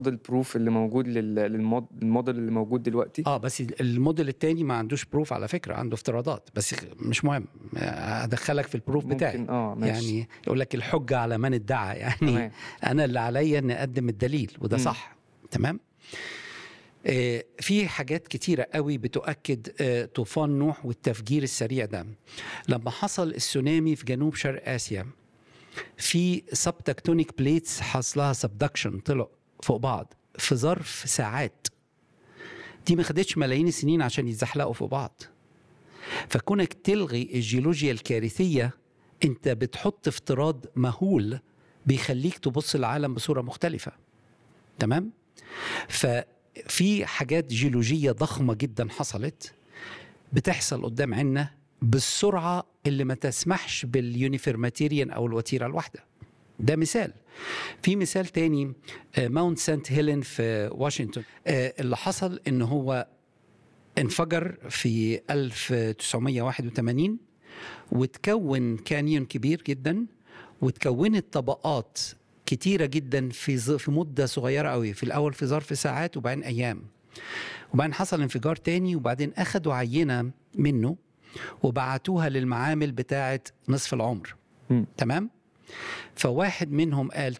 البروف اللي موجود لل- للمود- للموديل اللي موجود دلوقتي اه بس الموديل التاني ما عندوش بروف على فكره عنده افتراضات بس مش مهم ادخلك في البروف بتاعي ممكن اه ماشي يعني يقول لك الحجه على من ادعى يعني تمام انا اللي عليا اني اقدم الدليل وده مم. صح تمام آه، في حاجات كتيرة قوي بتؤكد آه، طوفان نوح والتفجير السريع ده لما حصل السونامي في جنوب شرق آسيا في سبتكتونيك بليتس حصلها سبدكشن طلعوا فوق بعض في ظرف ساعات دي ما خدتش ملايين السنين عشان يتزحلقوا فوق بعض فكونك تلغي الجيولوجيا الكارثية انت بتحط افتراض مهول بيخليك تبص العالم بصورة مختلفة تمام ففي حاجات جيولوجية ضخمة جدا حصلت بتحصل قدام عنا بالسرعة اللي ما تسمحش باليونيفرماتيريان أو الوتيرة الواحدة ده مثال في مثال تاني آه، ماونت سانت هيلين في واشنطن آه، اللي حصل ان هو انفجر في 1981 وتكون كانيون كبير جدا وتكونت طبقات كتيرة جدا في ظ- في مدة صغيرة قوي في الأول في ظرف ساعات وبعدين أيام وبعدين حصل انفجار تاني وبعدين أخدوا عينة منه وبعتوها للمعامل بتاعة نصف العمر مم. تمام فواحد منهم قال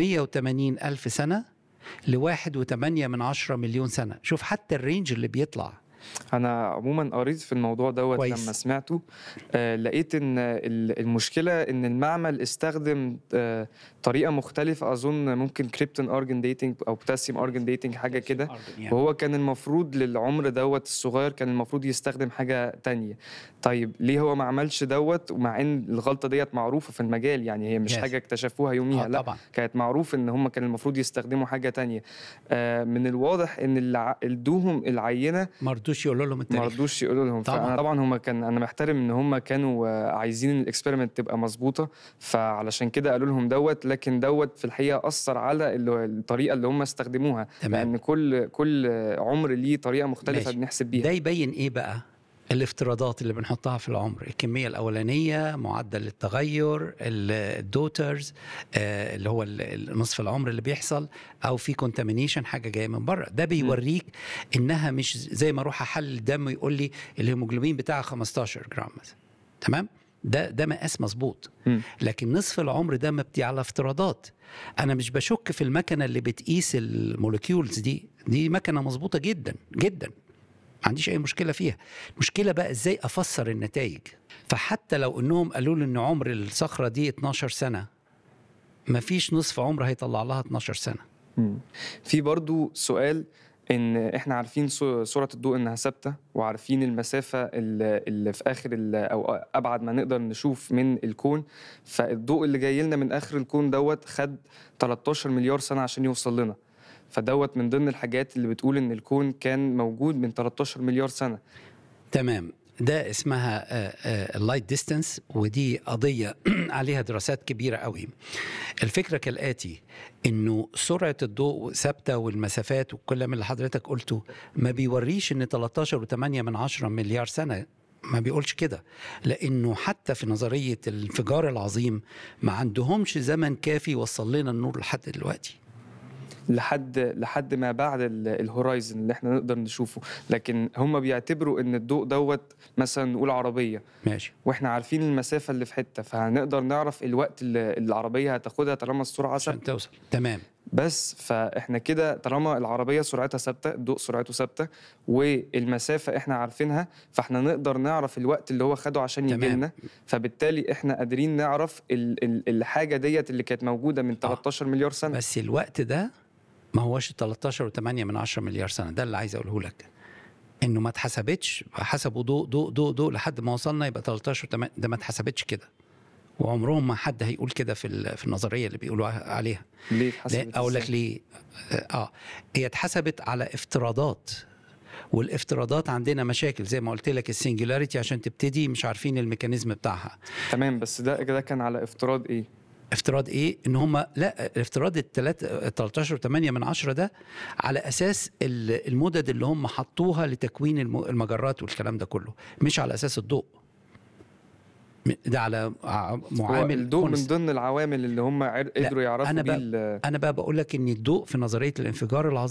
380 ألف سنة لواحد وثمانية من عشرة مليون سنة شوف حتى الرينج اللي بيطلع انا عموما قريت في الموضوع دوت كويس. لما سمعته آه لقيت ان ال- المشكله ان المعمل استخدم آه طريقه مختلفه اظن ممكن كريبتون ارجن ديتنج او بوتاسيوم ارجن ديتنج حاجه كده يعني. وهو كان المفروض للعمر دوت الصغير كان المفروض يستخدم حاجة تانية طيب ليه هو ما عملش دوت ومع ان الغلطة ديت معروفة في المجال يعني هي مش Yes. حاجة اكتشفوها يوميها آه لا طبعا كانت معروف ان هم كان المفروض يستخدموا حاجة تانية آه من الواضح ان اللي ادوهم العينة ما رضوش يقولوا لهم ما التاريخ رضوش يقولوا لهم طبعاً. طبعا طبعا هم كان انا محترم ان هم كانوا آه، عايزين الاكسبيرمنت تبقى مظبوطه فعلشان كده قالوا لهم دوت لكن دوت في الحقيقه اثر على ال- الطريقه اللي هم استخدموها تمام. لان كل كل عمر ليه طريقه مختلفه ماشي. بنحسب بيها ده يبين ايه بقى الافتراضات اللي بنحطها في العمر الكمية الأولانية معدل التغير الدوترز اللي هو ال- ال- نصف العمر اللي بيحصل أو في كونتامينيشن حاجة جاية من بره ده بيوريك إنها مش زي ما أروح أحلل الدم ويقول لي الهيموجلوبين بتاعها 15 جرام مثلا تمام ده ده مقاس مظبوط مم. لكن نصف العمر ده مبني على افتراضات انا مش بشك في المكنه اللي بتقيس الموليكيولز دي دي مكنه مظبوطه جدا جدا ما عنديش اي مشكله فيها المشكله بقى ازاي افسر النتائج فحتى لو انهم قالوا لي ان عمر الصخره دي 12 سنه ما فيش نصف عمر هيطلع لها 12 سنه مم. في برضو سؤال ان احنا عارفين سو- سرعه الضوء انها ثابته وعارفين المسافه اللي اللي في اخر ال- او ابعد ما نقدر نشوف من الكون فالضوء اللي جاي لنا من اخر الكون دوت خد 13 مليار سنه عشان يوصل لنا فدوت من ضمن الحاجات اللي بتقول ان الكون كان موجود من 13 مليار سنه تمام ده اسمها اللايت ديستانس ودي قضيه عليها دراسات كبيره قوي الفكره كالاتي انه سرعه الضوء ثابته والمسافات والكلام اللي حضرتك قلته ما بيوريش ان 13.8 من عشرة مليار سنه ما بيقولش كده لانه حتى في نظريه الانفجار العظيم ما عندهمش زمن كافي يوصل لنا النور لحد دلوقتي لحد لحد ما بعد ال- الهورايزن اللي احنا نقدر نشوفه لكن هم بيعتبروا ان الضوء دوت مثلا نقول عربيه ماشي واحنا عارفين المسافه اللي في حته فهنقدر نعرف الوقت اللي العربيه هتاخدها طالما السرعه عشان ثابته توصل تمام بس فاحنا كده طالما العربيه سرعتها ثابته الضوء سرعته ثابته والمسافه احنا عارفينها فاحنا نقدر نعرف الوقت اللي هو خده عشان يجي تمام. لنا فبالتالي احنا قادرين نعرف ال ال الحاجه ديت اللي كانت موجوده من 13 مليار سنه بس الوقت ده ما هوش 13 و8 من 10 مليار سنه ده اللي عايز اقوله لك انه ما اتحسبتش حسبوا ضوء ضوء ضوء ضوء لحد ما وصلنا يبقى 13 و8 ده ما اتحسبتش كده وعمرهم ما حد هيقول كده في ال- في النظريه اللي بيقولوا عليها ليه لا اتحسبت اقول لك إزاي؟ ليه اه هي اتحسبت على افتراضات والافتراضات عندنا مشاكل زي ما قلت لك السنجولاريتي عشان تبتدي مش عارفين الميكانيزم بتاعها تمام بس ده ده كان على افتراض ايه افتراض ايه ان هم لا افتراض التلات 13 و8 من عشرة ده على اساس ال- المدد اللي هم حطوها لتكوين الم- المجرات والكلام ده كله مش على اساس الضوء ده على ع- هو معامل الضوء من كونست. ضمن العوامل اللي هم عر- قدروا يعرفوا أنا بيه بقى- ال- انا بقى بقول لك ان الضوء في نظريه الانفجار العظيم